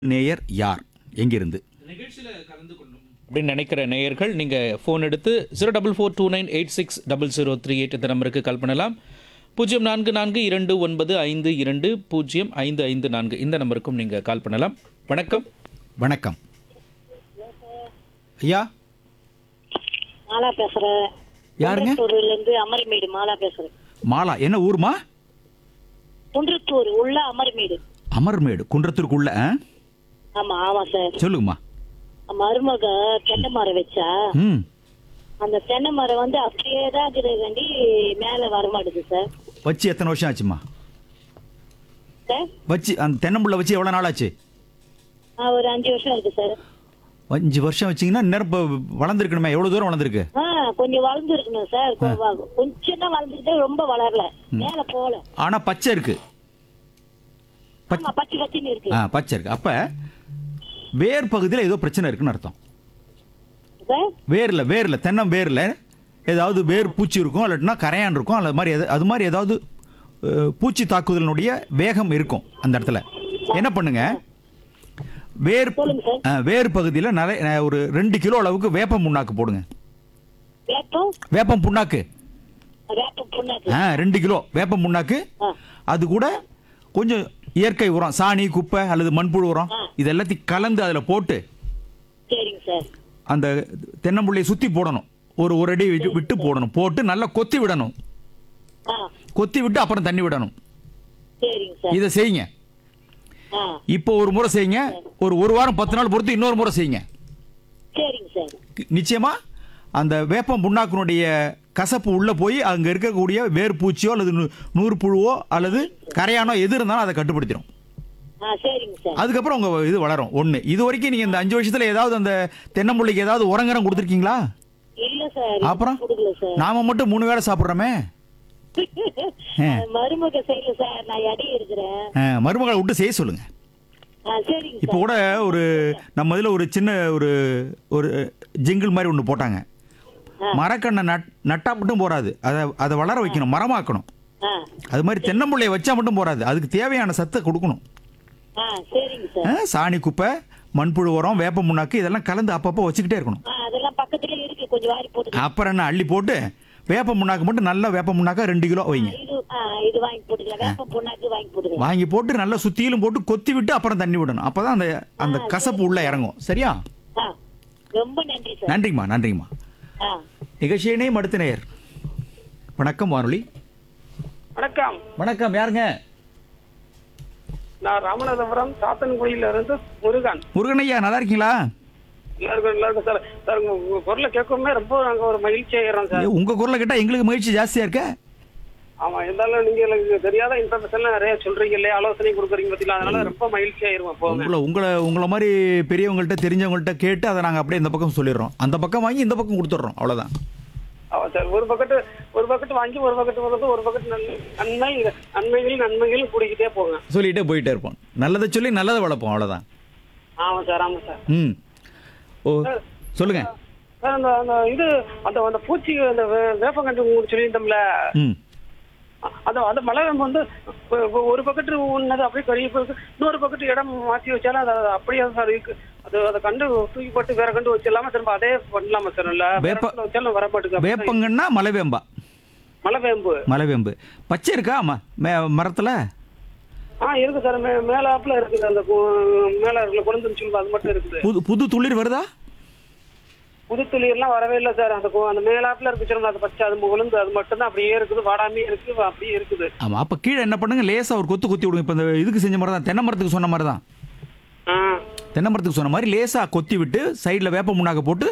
நேயர் யார் எங்கிருந்து அப்படின்னு நினைக்கிற நேயர்கள் நீங்கள் ஃபோன் எடுத்து zero double four two nine eight six double zero three eight இந்த நம்பருக்கு கால் பண்ணலாம் பூஜ்ஜியம் நான்கு நான்கு இரண்டு ஒன்பது ஐந்து இரண்டு பூஜ்ஜியம் ஐந்து ஐந்து நான்கு இந்த நம்பருக்கும் நீங்கள் கால் பண்ணலாம் வணக்கம் வணக்கம் ஐயா மாலா பேசுறேன் யாருங்க? குன்றத்தூர்ல இருந்து அமர்மேடு மாலா பேசுறேன் மாலா என்ன ஊர்மா குன்றத்தூர் உள்ள அமர்மேடு அமர்மேடு குன்றத்திற்குள்ள ஆ? ஆமா ஆமா சார் சொல்லுங்கம்மா மருமக தென்னை மரம் வச்சா ம் அந்த தென்னை மரம் வந்து அப்படியே தான் இருக்கிறதாண்டி மேல வரமாட்டுது சார் வச்சு எத்தனை வருஷம் ஆச்சுமா சார் வச்சு அந்த தென்னம்புள்ள வச்சு எவ்வளோ நாள் ஆச்சு ஆ, ஒரு அஞ்சு வருஷம் இருக்கு சார் அஞ்சு வருஷம் வச்சிங்கன்னா நிரப்ப வளர்ந்துருக்கணுமே எவ்வளோ தூரம் வளர்ந்துருக்கு ஆ கொஞ்சம் வளர்ந்து இருக்கணும் சார் கொ- கொஞ்சம் தான் வளர்ந்துட்டு ரொம்ப வளரல மேல போல ஆனால் பச்சை இருக்கு பச்- ஆமா பச்சை பச்சைன்னு இருக்கு ஆ பச்சை இருக்கு அப்போ வேர் பகுதியில் ஏதோ பிரச்சனை இருக்குன்னு அர்த்தம் சார் வேரில் வேரில் தென்னம் வேரில் ஏதாவது வேர் பூச்சி இருக்கும் இல்லாட்டினா கரையான் இருக்கும் அல்லது மாதிரி எது அது மாதிரி ஏதாவது அஹ், பூச்சி தாக்குதலினுடைய வேகம் இருக்கும் அந்த இடத்துல என்ன பண்ணுங்க வேர் சொல்லுங்க சார். அஹ், வேர் பகுதியில் நிறைய அஹ், ஒரு ரெண்டு கிலோ அளவுக்கு வேப்பம் புண்ணாக்கு போடுங்க வேப்பம் வேப்பம் புண்ணாக்கு வேப்பம் புண்ணாக்கு ஆ ரெண்டு கிலோ வேப்பம் புண்ணாக்கு ஆ. அது கூட கொஞ்சம் இயற்கை உரம் சாணி குப்பை அல்லது மண்புழு உரம் இது எல்லாத்தையும் கலந்து அதில் போட்டு சரிங்க சார் அந்த தென்னம்புள்ளையை சுற்றி போடணும் ஒரு ஒரு அடி விட்டு விட்டு போடணும் போட்டு நல்லா கொத்தி விடணும் ஆ கொத்தி விட்டு அப்புறம் தண்ணி விடணும் சரிங்க சார் இதை செய்யுங்க ஆ இப்போ ஒரு முறை செய்யுங்க ஒரு ஒரு வாரம் பத்து நாள் பொறுத்து இன்னொரு முறை செய்யுங்க சரிங்க சார் நிச்சயமா அந்த வேப்பம் புண்ணாக்கினுடைய கசப்பு உள்ள போய் அங்க இருக்கக்கூடிய வேர் பூச்சியோ அல்லது நூ- நூறு புழுவோ அல்லது கரையானோ எது இருந்தாலும் அதை கட்டுப்படுத்திடும் ஆ சரிங்க சார் அதுக்கப்புறம் உங்க இது வளரும் ஒண்ணு இது வரைக்கும் நீங்க இந்த அஞ்சு வருஷத்துல ஏதாவது அந்த தென்னம்புள்ளிக்கு ஏதாவது உரங்கரம் கொடுத்துருக்கீங்களா இல்ல சார் அப்புறம் கொடுக்கல சார் நாம மட்டும் மூணு வேளை சாப்பிட்றோமே மருமக செய்யல சார் நான் எடை இருக்கிறேன் மருமகளை விட்டு செய்ய சொல்லுங்க ஆ, சரிங்க இப்போ சார் கூட ஒரு நம்ம இதில் ஒரு சின்ன ஒரு ஒரு ஜிங்கிள் மாதிரி ஒன்று போட்டாங்க மரக்கண்ணை நட் நட்டா மட்டும் போறாது அதை அதை வளர வைக்கணும் மரமாக்கணும் ஆ அது மாதிரி தென்னம்பிள்ளையை வச்சா மட்டும் போறாது அதுக்கு தேவையான சத்தை கொடுக்கணும் ஆ சரிங்க சார் ஆ, சாணி குப்பை மண்புழு உரம் வேப்ப முன்னாக்கு இதெல்லாம் கலந்து அப்பப்போ வச்சுக்கிட்டே இருக்கணும் ஆ அதெல்லாம் பக்கத்துல இருக்கு கொஞ்சம் வாரி போட்டு அப்புறம் என்ன அள்ளி போட்டு வேப்ப முன்னாக்கு மட்டும் நல்ல வேப்ப முன்னாக்கா ரெண்டு கிலோ வைங்க இது ஆ இது வாங்கி போட்டுக்கலாம் வேப்ப பொண்ணாக்கு வாங்கி போட்டுக்கலாம் வாங்கி போட்டு நல்லா சுத்தியிலும் போட்டு கொத்தி விட்டு அப்புறம் தண்ணி விடணும் அப்பதான் அந்த அந்த கசப்பு உள்ள இறங்கும் சரியா ஆ ரொம்ப நன்றி சார் நன்றிங்கம்மா நன்றிங்கம்மா ஆ நிகழ்ச்சியினை மடுத்த நேயர் வணக்கம் வானொலி வணக்கம் வணக்கம் யாருங்க நான் ராமநாதபுரம் சாத்தன்குடியில இருந்து முருகன் முருகனையா நல்லா இருக்கீங்களா நல்லா இருக்கும் நல்லா இருக்கும் சார் சார் உங்க உங்க குரலை கேட்கவுமே ரொம்ப நாங்க ஒரு மகிழ்ச்சி ஆயிடுறோம் சார் ஏ, உங்க குரலை கேட்டா எங்களுக்கு மகிழ்ச்சி ஜாஸ்தியா இருக்க ஆமா இருந்தாலும் நீங்க எனக்கு தெரியாத இன்ஃபர்மேஷன் நிறைய சொல்றீங்க இல்லையா ஆலோசனை கொடுக்குறீங்க பத்தில அதனால ரொம்ப மகிழ்ச்சி ஆயிருவோம் போங்க உங்களை உங்களை உங்களை மாதிரி பெரியவங்கள்ட்ட தெரிஞ்சவங்கள்ட்ட கேட்டு அதை நாங்கள் அப்படியே இந்த பக்கம் சொல்லிடுறோம் அந்த பக்கம் வாங்கி இந்த பக்கம் கொடுத்துட்றோம் அவ்வளோதான் ஆமா சார் ஒரு பக்கெட்டு ஒரு பக்கெட்டு வாங்கி ஒரு பக்கெட்டு வந்து ஒரு பக்கெட்டு நன்மை நன்மை நன்மைகள் நன்மைகள் கூடிக்கிட்டே போங்க சொல்லிகிட்டே போயிட்டே இருப்போம் நல்லதை சொல்லி நல்லதை வளர்ப்போம் அவ்வளோதான் ஆமா சார் ஆமா சார் ம் ஓ சொல்லுங்க சார் அந்த அந்த இது அந்த அந்த பூச்சி அந்த வே- வேப்பங்கன்று உங்களுக்கு சொல்லியிருந்தோம்ல ம் அந்த அந்த மலை வேம்பு வந்து ஒ- ஒ- ஒரு பக்கெட்டு உன்னது அப்படியே கருகி போயிருக்கு இன்னொரு பக்கெட்டு இடம் மாற்றி வச்சாலும் அது அது அப்படியே சார் இருக்கு அது அதை கண்டு தூக்கி போட்டு வேற கண்டு வச்சிடலாமா திரும்ப அதே பண்ணலாமா சார் இல்ல வேற வேப்ப- இடத்துல வச்சாலும் வர மாட்டேங்குது வேப்பங்கன்னா மலைவேம்பா மலை வேம்பு மலைவேம்பு பச்சை இருக்கா ம மே மரத்தில் ஆ இருக்கு சார் மே மேலாப்புல இருக்குது அந்த கு- மேல இருக்குல்ல குழந்தைன்னு சொல்லுவோம் அது மட்டும் இருக்குது புது புது துளிர் வருதா புது துளிர்லாம் வரவே இல்லை சார் அந்த கு- அந்த மேலாப்புல இருக்கு சார் அது பச்சை அது உளுந்து அது மட்டும் தான் அப்படியே இருக்குது வாடாமே இருக்கு அப்படியே இருக்குது ஆமாம் அப்போ கீழே என்ன பண்ணுங்க லேசாக ஒரு கொத்து கொத்தி விடுங்க இப்போ இந்த இதுக்கு செஞ்ச மாதிரி தான் தென்னை மரத்துக்கு சொன்ன மாதிரி தான் ஆ தென்னை மரத்துக்கு சொன்ன மாதிரி லேசாக கொத்தி விட்டு சைடில் வேப்ப முன்னாக்க போட்டு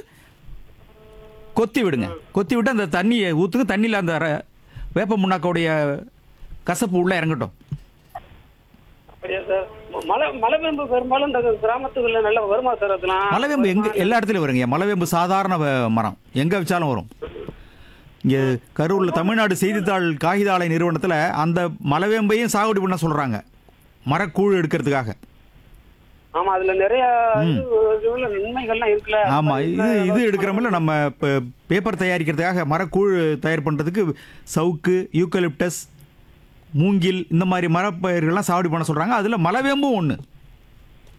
கொத்தி விடுங்க கொத்தி விட்டு அந்த தண்ணியை ஊற்றுங்க தண்ணியில் அந்த ர- வேப்ப முன்னாக்கோடைய கசப்பு உள்ளே இறங்கட்டும் அப்படியா சார் மலை மலை வேம்பு பெரும்பாலும் இந்த கிராமத்துக்குள்ள நல்ல வருமா சார் அதெல்லாம் மலைவேம்பு எங்க எல்லா இடத்துலையும் வருங்க மலைவேம்பு சாதாரண வ- மரம் எங்கே வச்சாலும் வரும் இங்கே கரூரில் தமிழ்நாடு செய்தித்தாள் காகித ஆலை நிறுவனத்தில் அந்த மலைவேம்பையும் சாகுபடி பண்ண சொல்கிறாங்க மரக்கூழ் எடுக்கிறதுக்காக ஆமா அதுல நிறைய இது இதுல நன்மைகள்லாம் இருக்குல்ல ஆமாம் இது இது எடுக்கிறோம்ல நம்ம இப்போ பேப்பர் தயாரிக்கிறதுக்காக மரக்கூழ் தயார் பண்ணுறதுக்கு சவுக்கு யூக்கலிப்டஸ் மூங்கில் இந்த மாதிரி மரப்பயிர்கள்லாம் சாகுபடி பண்ண சொல்கிறாங்க அதில் மலைவேம்பும் ஒன்று